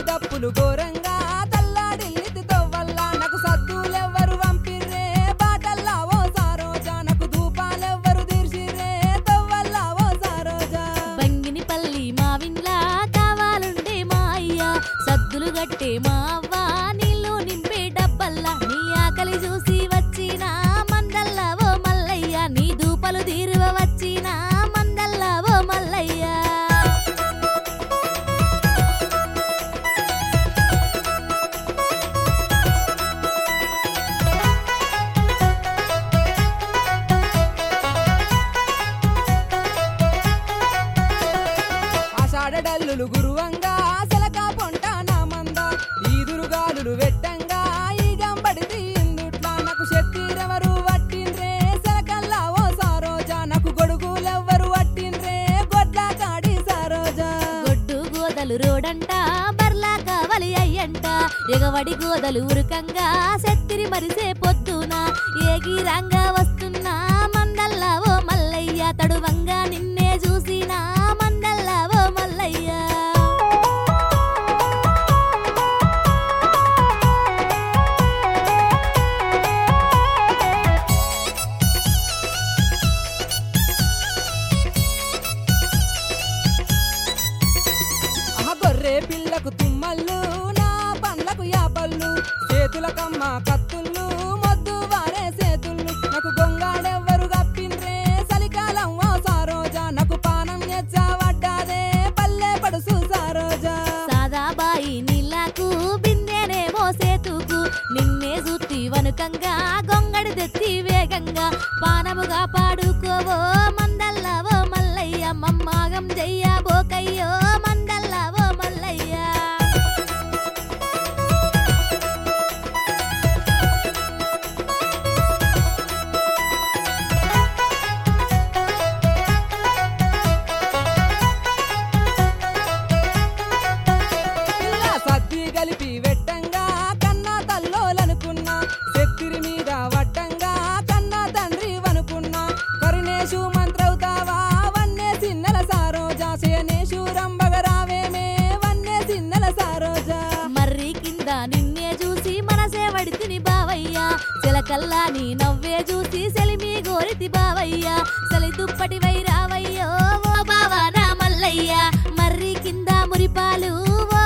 డప్పులు ఘోరంగా తల్లాడిల్లితి తొవ్వల్ల నాకు సద్దులెవ్వరు పంపిర్రే బాటల్లా ఓ సారోజా నాకు ధూపాలెవ్వరు తీర్చిర్రే తొవ్వల్ల ఓ సారోజా బంగిని పల్లి మా విన్లా కావాలుండే మా అయ్య సద్దులు గట్టే మా అవ్వ నీళ్ళు నింపే డబ్బల్లా నీ ఆకలి చూసి వచ్చిన మందల్లా ఓ మల్లయ్య నీ దూపలు తీరువ వచ్చిన మందల్లా ఓ మల్లయ్య ఆషాఢడల్లులు గురువంగా సెలక పొంట నా మంద ఈదురుగాలులు వెట్టంగా ఈ గంబడిది ఇందుట్లా నాకు శక్తిరెవరు వట్టిండ్రే సెలకల్లా ఓ సారోజా నాకు గొడుగులెవ్వరు వట్టిండ్రే గొడ్ల కాడి సారోజా గొడ్డు గోదలు రోడంట బర్లా కావలి అయ్యంట ఎగవడి గోదలు ఉరుకంగా సెత్తిరి మరిసే పొద్దున ఏగిరంగా వస్తున్నా మందల్లా ఓ మల్లయ్య తడువంగా నిన్నే చూసినా మందల్లా ఓ మల్లయ్య ఆ గొర్రె పిల్లకు తుమ్మల్లు నా పండ్లకు యాపళ్ళు చేతులకమ్మ కత్తుళ్ళు మొద్దు వారే చేతుళ్ళు నాకు గొంగాడెవ్వరు గప్పిండ్రే చలికాలం ఓ సారోజా నాకు పానం ఎచ్చవడ్డాదే పల్లె పడుసు సారోజా సాదాబాయి నీళ్ళకు బిందెనేమో సేతుకు నిన్నే సుత్తి వనుకంగా గొంగడి తెత్తి వేగంగా పానముగా పాడుకోవో మందల్లవో మల్లయ్య మమ్మాగం చెయ్యబోకయ్యో మందల్లవో మల్లయ్య పిల్ల సద్ది కలిపి వెట్టంగా కన్నా తల్లోలనుకున్నా శక్తిరి మీద వట్టంగా కన్నా తండ్రి వనుకున్నా కరుణేశు మంత్రవుతావా వన్నే సిన్నెల సారోజా శనేశు రంబగరావేమే వన్నే సిన్నెల సారోజా మర్రి కింద నిన్నే చూసి మనసే వడితిని బావయ్య చిలకల్లా నీ నవ్వే చూసి సెలిమి గోరితి బావయ్య సలి దుప్పటి వైరావయ్యో ఓ బావా నా మల్లయ్య మర్రి కింద మురిపాలు ఓ